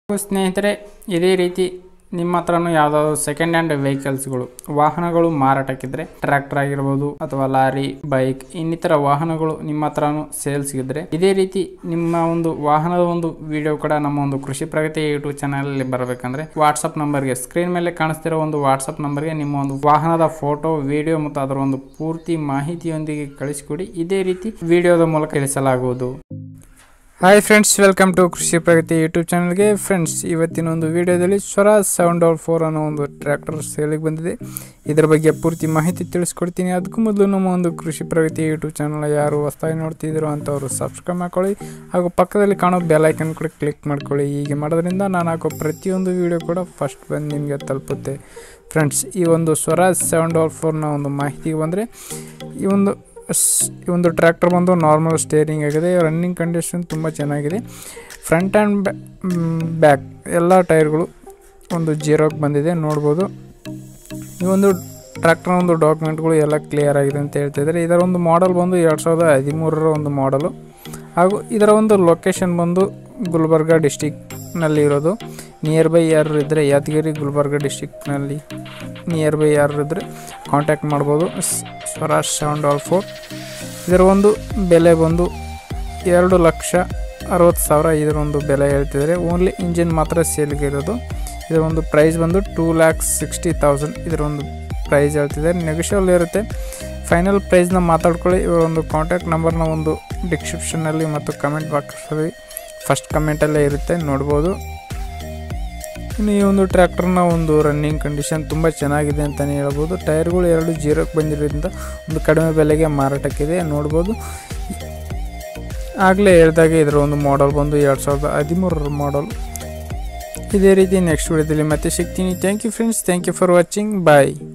ಸ್ನೇಹಿತರೆ ಇದೇ ರೀತಿ ನಿಮ್ಮ ಹತ್ರನೂ ಯಾವುದಾದ್ರು ಸೆಕೆಂಡ್ ಹ್ಯಾಂಡ್ ವೆಹಿಕಲ್ಸ್ಗಳು ವಾಹನಗಳು ಮಾರಾಟಕ್ಕಿದ್ರೆ ಟ್ರ್ಯಾಕ್ಟರ್ ಆಗಿರ್ಬೋದು ಅಥವಾ ಲಾರಿ ಬೈಕ್ ಇನ್ನಿತರ ವಾಹನಗಳು ನಿಮ್ಮ ಹತ್ರನೂ ಸೇಲ್ಸ್ಗಿದ್ರೆ ಇದೇ ರೀತಿ ನಿಮ್ಮ ಒಂದು ವಾಹನದ ಒಂದು ವಿಡಿಯೋ ಕೂಡ ನಮ್ಮ ಒಂದು ಕೃಷಿ ಪ್ರಗತಿ ಯೂಟ್ಯೂಬ್ ಚಾನಲಲ್ಲಿ ಬರಬೇಕಂದ್ರೆ ವಾಟ್ಸಪ್ ನಂಬರ್ಗೆ ಸ್ಕ್ರೀನ್ ಮೇಲೆ ಕಾಣಿಸ್ತಿರೋ ಒಂದು ವಾಟ್ಸಪ್ ನಂಬರ್ಗೆ ನಿಮ್ಮ ಒಂದು ವಾಹನದ ಫೋಟೋ ವಿಡಿಯೋ ಮತ್ತು ಅದರ ಒಂದು ಪೂರ್ತಿ ಮಾಹಿತಿಯೊಂದಿಗೆ ಕಳಿಸಿಕೊಡಿ ಇದೇ ರೀತಿ ವಿಡಿಯೋದ ಮೂಲಕ ತಿಳಿಸಲಾಗುವುದು ಹಾಯ್ ಫ್ರೆಂಡ್ಸ್ ವೆಲ್ಕಮ್ ಟು ಕೃಷಿ ಪ್ರಗತಿ ಯೂಟ್ಯೂಬ್ ಚಾನಲ್ಗೆ ಫ್ರೆಂಡ್ಸ್ ಇವತ್ತಿನ ಒಂದು ವಿಡಿಯೋದಲ್ಲಿ ಸ್ವರಾಜ್ ಸೆವೆನ್ ಡಬಲ್ ಫೋರ್ ಅನ್ನೋ ಒಂದು ಟ್ರ್ಯಾಕ್ಟರ್ ಸೇಲಿಗೆ ಬಂದಿದೆ ಇದರ ಬಗ್ಗೆ ಪೂರ್ತಿ ಮಾಹಿತಿ ತಿಳಿಸ್ಕೊಡ್ತೀನಿ ಅದಕ್ಕೂ ಮೊದಲು ನಮ್ಮ ಒಂದು ಕೃಷಿ ಪ್ರಗತಿ ಯೂಟ್ಯೂಬ್ ಚಾನಲ್ ಯಾರು ಹೊಸದಾಗಿ ನೋಡ್ತಿದ್ದೀರೋ ಅಂಥವ್ರು ಸಬ್ಸ್ಕ್ರೈಬ್ ಮಾಡ್ಕೊಳ್ಳಿ ಹಾಗೂ ಪಕ್ಕದಲ್ಲಿ ಕಾಣೋ ಬೆಲ್ ಐಕನ್ ಕೂಡ ಕ್ಲಿಕ್ ಮಾಡ್ಕೊಳ್ಳಿ ಹೀಗೆ ಮಾಡೋದ್ರಿಂದ ನಾನು ಹಾಕೋ ಪ್ರತಿಯೊಂದು ವಿಡಿಯೋ ಕೂಡ ಫಸ್ಟ್ ಬಂದು ನಿಮಗೆ ತಲುಪುತ್ತೆ ಫ್ರೆಂಡ್ಸ್ ಈ ಒಂದು ಸ್ವರಾಜ್ ಸೆವೆನ್ ಡಬಲ್ ಫೋರ್ನ ಒಂದು ಮಾಹಿತಿಗೆ ಬಂದರೆ ಈ ಒಂದು ಸ್- ಈ ಒಂದು ಟ್ರ್ಯಾಕ್ಟರ್ ಬಂದು ನಾರ್ಮಲ್ ಸ್ಟೇರಿಂಗ್ ಆಗಿದೆ ರನ್ನಿಂಗ್ ಕಂಡೀಷನ್ ತುಂಬ ಚೆನ್ನಾಗಿದೆ ಫ್ರಂಟ್ ಆ್ಯಂಡ್ ಬ್ಯಾಕ್ ಎಲ್ಲ ಟೈರ್ಗಳು ಒಂದು ಜೀರೋಗೆ ಬಂದಿದೆ ನೋಡ್ಬೋದು ಈ ಒಂದು ಟ್ರ್ಯಾಕ್ಟರ್ ಒಂದು ಡಾಕ್ಯುಮೆಂಟ್ಗಳು ಎಲ್ಲ ಕ್ಲಿಯರ್ ಆಗಿದೆ ಅಂತ ಹೇಳ್ತಿದ್ದಾರೆ ಇದರ ಒಂದು ಮಾಡಲ್ ಬಂದು ಎರಡು ಸಾವಿರದ ಹದಿಮೂರರ ಒಂದು ಮಾಡಲು ಹಾಗೂ ಇದರ ಒಂದು ಲೊಕೇಶನ್ ಬಂದು ಗುಲ್ಬರ್ಗ ಡಿಸ್ಟಿಕ್ನಲ್ಲಿ ಇರೋದು ನಿಯರ್ ಬೈ ಯಾರು ಇದ್ದರೆ ಯಾದಗಿರಿ ಗುಲ್ಬರ್ಗ ಡಿಸ್ಟಿಕ್ನಲ್ಲಿ ನಿಯರ್ ಬೈ ಯಾರು ಇದ್ದರೆ ಕಾಂಟ್ಯಾಕ್ಟ್ ಮಾಡ್ಬೋದು ಸ್- ಸ್ವರಾಜ್ ಸೆವೆನ್ ಡಾಲ್ ಫೋರ್ ಇದರ ಒಂದು ಬೆಲೆ ಬಂದು ಎರಡು ಲಕ್ಷ ಅರವತ್ತು ಸಾವಿರ ಇದರ ಒಂದು ಬೆಲೆ ಹೇಳ್ತಿದ್ದಾರೆ ಓನ್ಲಿ ಇಂಜಿನ್ ಮಾತ್ರ ಸೇಲ್ಗೆ ಇರೋದು ಇದರ ಒಂದು ಪ್ರೈಸ್ ಬಂದು ಟೂ ಲ್ಯಾಕ್ಸ್ ಸಿಕ್ಸ್ಟಿ ತೌಸಂಡ್ ಇದರ ಒಂದು ಪ್ರೈಸ್ ಹೇಳ್ತಿದ್ದಾರೆ ನೆಗೋಷಿಯಬಲ್ ಇರುತ್ತೆ ಫೈನಲ್ ಪ್ರೈಸ್ನ ಮಾತಾಡ್ಕೊಳ್ಳಿ ಇವರ ಒಂದು ಕಾಂಟ್ಯಾಕ್ಟ್ ನಂಬರ್ನ ಒಂದು ಡಿಸ್ಕ್ರಿಪ್ಷನ್ನಲ್ಲಿ ಮತ್ತು ಕಮೆಂಟ್ ಬಾಕ್ಸಲ್ಲಿ ಫಸ್ಟ್ ಕಮೆಂಟಲ್ಲೇ ಇರುತ್ತೆ ನೋಡ್ಬೋದು ಇನ್ನು ಈ ಒಂದು ಟ್ರ್ಯಾಕ್ಟರ್ನ ಒಂದು ರನ್ನಿಂಗ್ ಕಂಡೀಷನ್ ತುಂಬ ಚೆನ್ನಾಗಿದೆ ಅಂತಲೇ ಹೇಳ್ಬೋದು ಟೈರ್ಗಳು ಎರಡು ಜೀರೋಕ್ಕೆ ಬಂದಿರೋದ್ರಿಂದ ಒಂದು ಕಡಿಮೆ ಬೆಲೆಗೆ ಮಾರಾಟಕ್ಕಿದೆ ನೋಡ್ಬೋದು ಆಗಲೇ ಹೇಳಿದಾಗೆ ಇದರ ಒಂದು ಮಾಡಲ್ ಬಂದು ಎರಡು ಸಾವಿರದ ಹದಿಮೂರರ ಮಾಡಲ್ ಇದೇ ರೀತಿ ನೆಕ್ಸ್ಟ್ ವಿಡಿಯೋದಲ್ಲಿ ಮತ್ತೆ ಸಿಗ್ತೀನಿ thank you friends thank you for watching bye